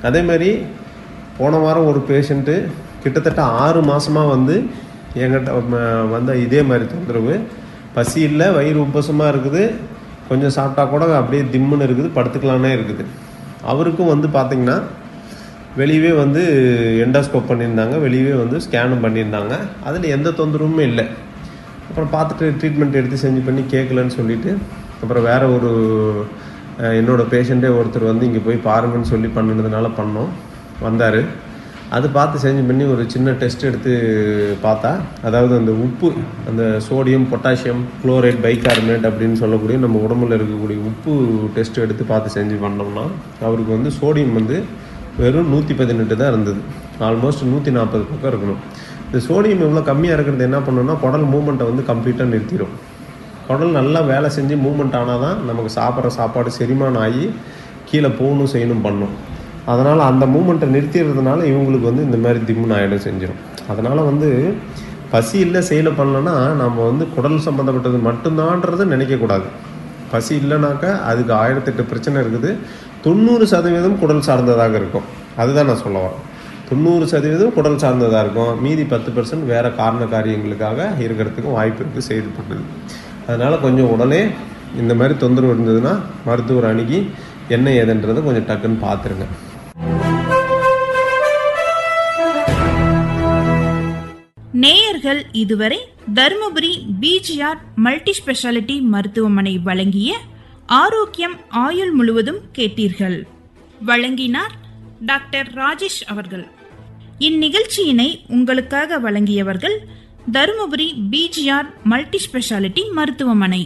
அதே மாதிரி போன வாரம் ஒரு பேஷண்ட்டு கிட்டத்தட்ட ஆறு மாசமாக வந்து என்கிட்ட ம- வந்த இதே மாதிரி தொந்தரவு பசி இல்லை வயிறு உப்பசமாக இருக்குது கொஞ்சம் சாப்பிட்டா கூட அப்படியே திம்முன்னு இருக்குது படுத்துக்கலான்னே இருக்குது அவருக்கும் வந்து பார்த்திங்கன்னா வெளியவே வந்து எண்டாஸ்கோப் பண்ணியிருந்தாங்க வெளியவே வந்து ஸ்கேனும் பண்ணியிருந்தாங்க அதில் எந்த தொந்தரவுமே இல்லை அப்புறம் பார்த்துட்டு ட்ரீட்மெண்ட் எடுத்து செஞ்சு பண்ணி கேட்கலன்னு சொல்லிட்டு அப்புறம் வேற ஒரு அஹ், என்னோட பேஷண்ட்டே ஒருத்தர் வந்து இங்கே போய் பாருங்கன்னு சொல்லி பண்ணினதுனால பண்ணோம் வந்தார் அது பார்த்து செஞ்சு பண்ணி ஒரு சின்ன டெஸ்ட் எடுத்து பார்த்தா அதாவது அந்த உப்பு அந்த சோடியம் பொட்டாசியம் குளோரைட் பைகார்பனேட் அப்படின்னு சொல்லக்கூடிய நம்ம உடம்புல இருக்கக்கூடிய உப்பு டெஸ்ட் எடுத்து பார்த்து செஞ்சு பண்ணோம்னா அவருக்கு வந்து சோடியம் வந்து வெறும் நூற்றி பதினெட்டு தான் இருந்தது ஆல்மோஸ்ட் நூற்றி நாற்பது பக்கம் இருக்கணும் இந்த சோடியம் இவ்வளோ கம்மியாக இருக்கிறது என்ன பண்ணுன்னா குடல் மூமெண்ட்டை வந்து கம்ப்ளீட்டாக நிறுத்திடும் குடல் நல்லா வேலை செஞ்சு மூமெண்ட் ஆனால் தான் நமக்கு சாப்பிட்ற சாப்பாடு செரிமானம் ஆகி கீழே போகணும் செய்யணும் பண்ணும் அதனால் அந்த மூமெண்ட்டை நிறுத்திடுறதுனால இவங்களுக்கு வந்து இந்த மாதிரி திம்முன்னு ஆகிடும் செஞ்சிடும் அதனால் வந்து பசி இல்லை செயலை பண்ணலன்னா நம்ம வந்து குடல் சம்மந்தப்பட்டது மட்டும்தான்றதை நினைக்கக்கூடாது பசி இல்லைனாக்கா அதுக்கு ஆயிரத்தெட்டு பிரச்சனை இருக்குது தொண்ணூறு சதவீதம் குடல் சார்ந்ததாக இருக்கும் அதுதான் நான் சொல்ல வரேன் தொண்ணூறு சதவீதம் குடல் சார்ந்ததாக இருக்கும் மீதி பத்து பர்சன்ட் வேறு காரண காரியங்களுக்காக இருக்கிறதுக்கும் வாய்ப்பு இருக்குது செய்து பண்ணுது அதனால் கொஞ்சம் உடனே இந்த மாதிரி தொந்தரவு இருந்ததுன்னா மருத்துவர் அணுகி என்ன ஏதுன்றதை கொஞ்சம் டக்குன்னு பார்த்துருங்க நேயர்கள் இதுவரை தருமபுரி பிஜிஆர் மல்டி ஸ்பெஷாலிட்டி மருத்துவமனை வழங்கிய ஆரோக்கியம் ஆயுள் முழுவதும் கேட்டீர்கள் வழங்கினார் டாக்டர் ராஜேஷ் அவர்கள் இந்நிகழ்ச்சியினை உங்களுக்காக வழங்கியவர்கள் தருமபுரி பிஜிஆர் மல்டி ஸ்பெஷாலிட்டி மருத்துவமனை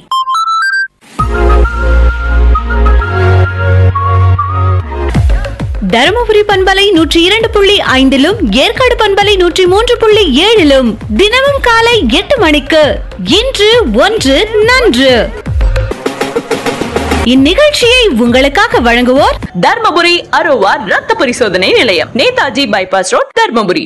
தருமபுரி பண்பலை நூற்றி இரண்டு புள்ளி ஐந்திலும் ஏற்காடு பண்பலை நூற்றி மூன்று புள்ளி ஏழிலும் தினமும் காலை எட்டு மணிக்கு இன்று ஒன்று நன்று இந்நிகழ்ச்சியை உங்களுக்காக வழங்குவோர் தர்மபுரி அரோவா ரத்த பரிசோதனை நிலையம் நேதாஜி பைபாஸ் ரோட் தர்மபுரி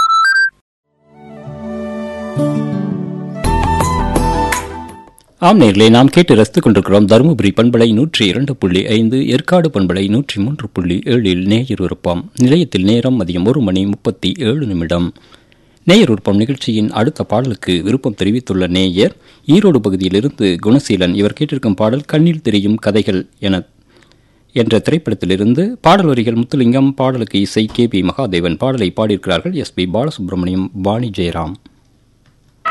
ஆம் நேர்களே நாம் கேட்டு ரசித்துக் கொண்டிருக்கிறோம் தருமபுரி பண்பலை நூற்றி இரண்டு புள்ளி ஐந்து ஏற்காடு பண்பலை நூற்றி மூன்று புள்ளி ஏழில் நேயர் விருப்பம் நிலையத்தில் நேரம் மதியம் ஒரு மணி முப்பத்தி ஏழு நிமிடம் நேயர் விருப்பம் நிகழ்ச்சியின் அடுத்த பாடலுக்கு விருப்பம் தெரிவித்துள்ள நேயர் ஈரோடு பகுதியிலிருந்து குணசீலன் இவர் கேட்டிருக்கும் பாடல் கண்ணில் தெரியும் கதைகள் என என்ற திரைப்படத்திலிருந்து பாடல் வரிகள் முத்துலிங்கம் பாடலுக்கு இசை கே பி மகாதேவன் பாடலை பாடியிருக்கிறார்கள் எஸ் பி பாலசுப்ரமணியம் வாணி ஜெயராம்